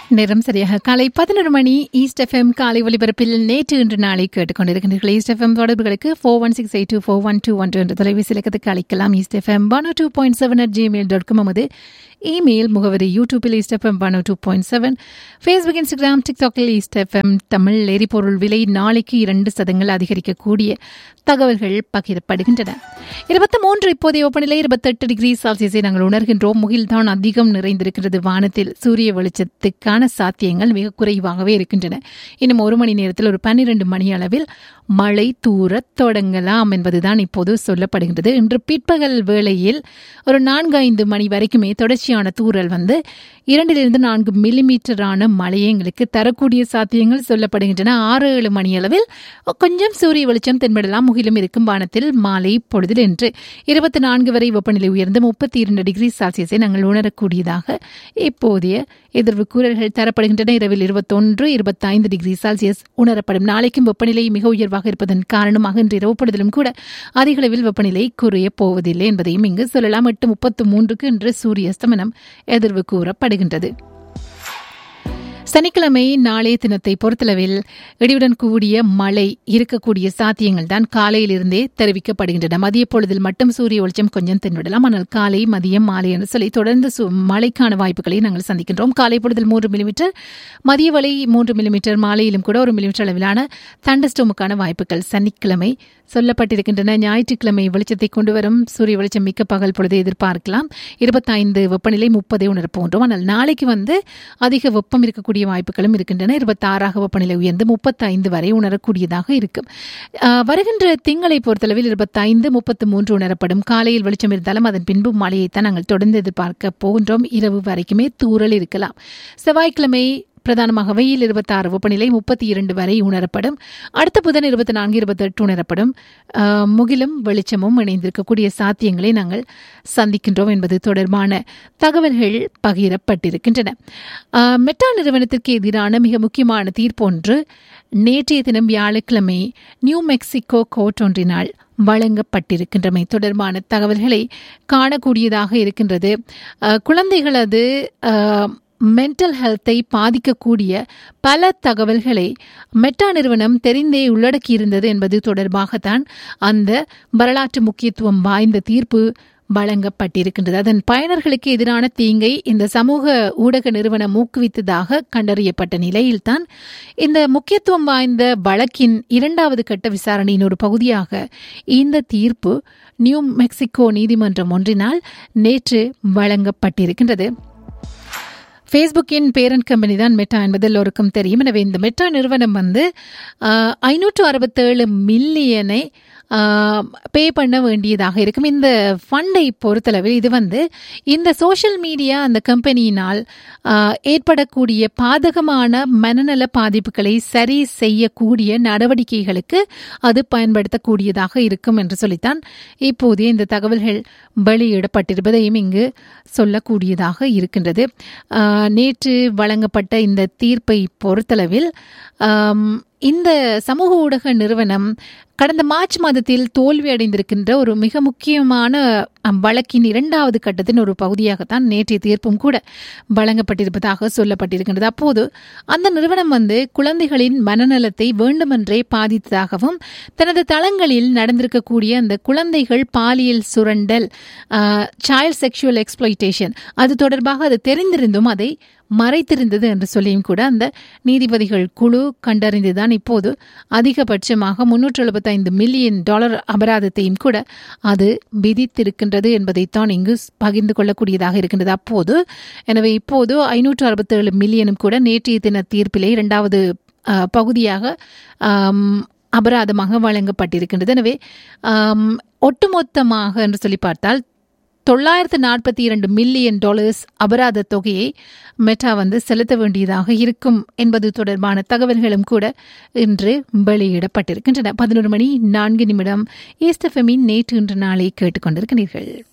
நேரம் சரியாக காலை பதினொரு மணி ஈஸ்ட் எஃப்எம் காலை ஒலிபரப்பில் நேற்று இன்று நாளை கேட்டுக்கொண்டிருக்கின்றீர்கள் ஈஸ்ட் எஃப்எம் தொடர்புகளுக்கு four one six eight two four one two one two என்ற தொலைபேசி இலக்கத்துக்கு அழைக்கலாம் East FM one two point seven at Gmail dot com நமது இமெயில் முகவரி யூடியூபில் East FM one two point seven Facebook Instagram டிக்டாக்கில் East FM Tamil எரிபொருள் விலை நாளைக்கு இரண்டு சதங்கள் அதிகரிக்கக்கூடிய தகவல்கள் பகிரப்படுகின்றன இருபத்தி மூன்று இப்போதைய வெப்பநிலை இருபத்தெட்டு டிகிரி செல்சியஸை நாங்கள் உணர்கின்றோம் முகில்தான் அதிகம் நிறைந்திருக்கிறது வானத்தில் சூரிய வெளிச்சத்துக்கான சாத்தியங்கள் மிக குறைவாகவே இருக்கின்றன இன்னும் ஒரு மணி நேரத்தில் ஒரு பன்னிரண்டு மணி அளவில் மழை தூரத் தொடங்கலாம் என்பதுதான் இப்போது சொல்லப்படுகின்றது இன்று பிற்பகல் வேளையில் ஒரு நான்கு ஐந்து மணி வரைக்குமே தொடர்ச்சியான தூறல் வந்து இரண்டிலிருந்து நான்கு மில்லிமீட்டரான மழையை எங்களுக்கு தரக்கூடிய சாத்தியங்கள் சொல்லப்படுகின்றன ஆறு ஏழு மணி அளவில் கொஞ்சம் சூரிய வெளிச்சம் தென்படலாம் முகிலும் இருக்கும் வானத்தில் மாலை பொழுதில் என்று இருபத்தி நான்கு வரை வெப்பநிலை உயர்ந்து முப்பத்தி இரண்டு டிகிரி செல்சியஸை நாங்கள் உணரக்கூடியதாக இப்போதைய எதிர்வு கூறல்கள் தரப்படுகின்றன இரவில் இருபத்தொன்று இருபத்தைந்து டிகிரி செல்சியஸ் உணரப்படும் நாளைக்கும் வெப்பநிலை மிக உயர்வாக இருப்பதன் காரணமாக இன்று இரவு பொழுதிலும் கூட அதிக அளவில் வெப்பநிலை குறைய போவதில்லை என்பதையும் இங்கு சொல்லலாம் எட்டு முப்பத்து மூன்றுக்கு இன்று சூரிய அஸ்தமனம் எதிர்வு கூறப்படுகின்றது சனிக்கிழமை நாளைய தினத்தை பொறுத்தளவில் இடியுடன் கூடிய மழை இருக்கக்கூடிய சாத்தியங்கள் தான் காலையிலிருந்தே தெரிவிக்கப்படுகின்றன மதிய பொழுதில் மட்டும் சூரிய வெளிச்சம் கொஞ்சம் தென்விடலாம் ஆனால் காலை மதியம் மாலை என்று சொல்லி தொடர்ந்து மழைக்கான வாய்ப்புகளை நாங்கள் சந்திக்கின்றோம் காலை பொழுதில் மூன்று மில்லிமீட்டர் மதிய வலை மூன்று மில்லிமீட்டர் மாலையிலும் கூட ஒரு மில்லிமீட்டர் அளவிலான தண்டஸ்டோமுக்கான வாய்ப்புகள் சனிக்கிழமை சொல்லப்பட்டிருக்கின்றன ஞாயிற்றுக்கிழமை வெளிச்சத்தை கொண்டு வரும் சூரிய வெளிச்சம் மிக்க பகல் பொழுது எதிர்பார்க்கலாம் இருபத்தைந்து வெப்பநிலை முப்பதை உணரப்போன்றோம் ஆனால் நாளைக்கு வந்து அதிக வெப்பம் இருக்கக்கூடிய வாய்ப்புகளும் இருக்கின்றன இருபத்தி ஆறாக வெப்பநிலை உயர்ந்து முப்பத்தைந்து வரை உணரக்கூடியதாக இருக்கும் வருகின்ற திங்களை பொறுத்தளவில் இருபத்தைந்து முப்பத்து மூன்று உணரப்படும் காலையில் வெளிச்சம் இருந்தாலும் அதன் பின்பு மழையைத்தான் நாங்கள் தொடர்ந்து எதிர்பார்க்க போகின்றோம் இரவு வரைக்குமே தூரல் இருக்கலாம் செவ்வாய்க்கிழமை பிரதானமாக வெயில் இருபத்தாறு வெப்பநிலை முப்பத்தி இரண்டு வரை உணரப்படும் அடுத்த புதன் இருபத்தி நான்கு இருபத்தி எட்டு உணரப்படும் முகிலும் வெளிச்சமும் இணைந்திருக்கக்கூடிய சாத்தியங்களை நாங்கள் சந்திக்கின்றோம் என்பது தொடர்பான தகவல்கள் பகிரப்பட்டிருக்கின்றன மெட்டா நிறுவனத்திற்கு எதிரான மிக முக்கியமான தீர்ப்பொன்று நேற்றைய தினம் வியாழக்கிழமை நியூ மெக்சிகோ கோர்ட் ஒன்றினால் வழங்கப்பட்டிருக்கின்றமை தொடர்பான தகவல்களை காணக்கூடியதாக இருக்கின்றது குழந்தைகளது மென்டல் ஹெல்த்தை பாதிக்கக்கூடிய பல தகவல்களை மெட்டா நிறுவனம் தெரிந்தே உள்ளடக்கியிருந்தது என்பது தொடர்பாகத்தான் அந்த வரலாற்று முக்கியத்துவம் வாய்ந்த தீர்ப்பு வழங்கப்பட்டிருக்கின்றது அதன் பயனர்களுக்கு எதிரான தீங்கை இந்த சமூக ஊடக நிறுவனம் ஊக்குவித்ததாக கண்டறியப்பட்ட நிலையில்தான் இந்த முக்கியத்துவம் வாய்ந்த வழக்கின் இரண்டாவது கட்ட விசாரணையின் ஒரு பகுதியாக இந்த தீர்ப்பு நியூ மெக்சிகோ நீதிமன்றம் ஒன்றினால் நேற்று வழங்கப்பட்டிருக்கின்றது ஃபேஸ்புக்கின் பேரண்ட் கம்பெனி தான் மெட்டா என்பது எல்லோருக்கும் தெரியும் எனவே இந்த மெட்டா நிறுவனம் வந்து ஐநூற்று அறுபத்தேழு மில்லியனை பே பண்ண வேண்டியதாக இருக்கும் இந்த ஃபண்டை பொறுத்தளவில் இது வந்து இந்த சோஷியல் மீடியா அந்த கம்பெனியினால் ஏற்படக்கூடிய பாதகமான மனநல பாதிப்புகளை சரி செய்யக்கூடிய நடவடிக்கைகளுக்கு அது பயன்படுத்தக்கூடியதாக இருக்கும் என்று சொல்லித்தான் இப்போதே இந்த தகவல்கள் வெளியிடப்பட்டிருப்பதையும் இங்கு சொல்லக்கூடியதாக இருக்கின்றது நேற்று வழங்கப்பட்ட இந்த தீர்ப்பை பொறுத்தளவில் இந்த சமூக ஊடக நிறுவனம் கடந்த மார்ச் மாதத்தில் தோல்வி அடைந்திருக்கின்ற ஒரு மிக முக்கியமான வழக்கின் இரண்டாவது கட்டத்தின் ஒரு பகுதியாகத்தான் நேற்றைய தீர்ப்பும் கூட வழங்கப்பட்டிருப்பதாக சொல்லப்பட்டிருக்கின்றது அப்போது அந்த நிறுவனம் வந்து குழந்தைகளின் மனநலத்தை வேண்டுமென்றே பாதித்ததாகவும் தனது தளங்களில் நடந்திருக்கக்கூடிய அந்த குழந்தைகள் பாலியல் சுரண்டல் சைல்ட் செக்ஷுவல் எக்ஸ்பிளைட்டேஷன் அது தொடர்பாக அது தெரிந்திருந்தும் அதை மறைத்திருந்தது என்று சொல்லியும் கூட அந்த நீதிபதிகள் குழு கண்டறிந்துதான் இப்போது அதிகபட்சமாக முன்னூற்று எழுபத்தைந்து மில்லியன் டாலர் அபராதத்தையும் கூட அது விதித்திருக்கின்றது என்பதைத்தான் இங்கு பகிர்ந்து கொள்ளக்கூடியதாக இருக்கின்றது அப்போது எனவே இப்போது ஐநூற்று அறுபத்தேழு மில்லியனும் கூட நேற்றைய தின தீர்ப்பிலே இரண்டாவது பகுதியாக அபராதமாக வழங்கப்பட்டிருக்கின்றது எனவே ஒட்டுமொத்தமாக என்று சொல்லி பார்த்தால் தொள்ளாயிரத்து நாற்பத்தி இரண்டு மில்லியன் டாலர்ஸ் அபராத தொகையை மெட்டா வந்து செலுத்த வேண்டியதாக இருக்கும் என்பது தொடர்பான தகவல்களும் கூட இன்று வெளியிடப்பட்டிருக்கின்றன பதினொரு மணி நான்கு நிமிடம் ஈஸ்ட் எஃப்எம்மின் நேற்று இன்று நாளை கேட்டுக்கொண்டிருக்கிறீர்கள்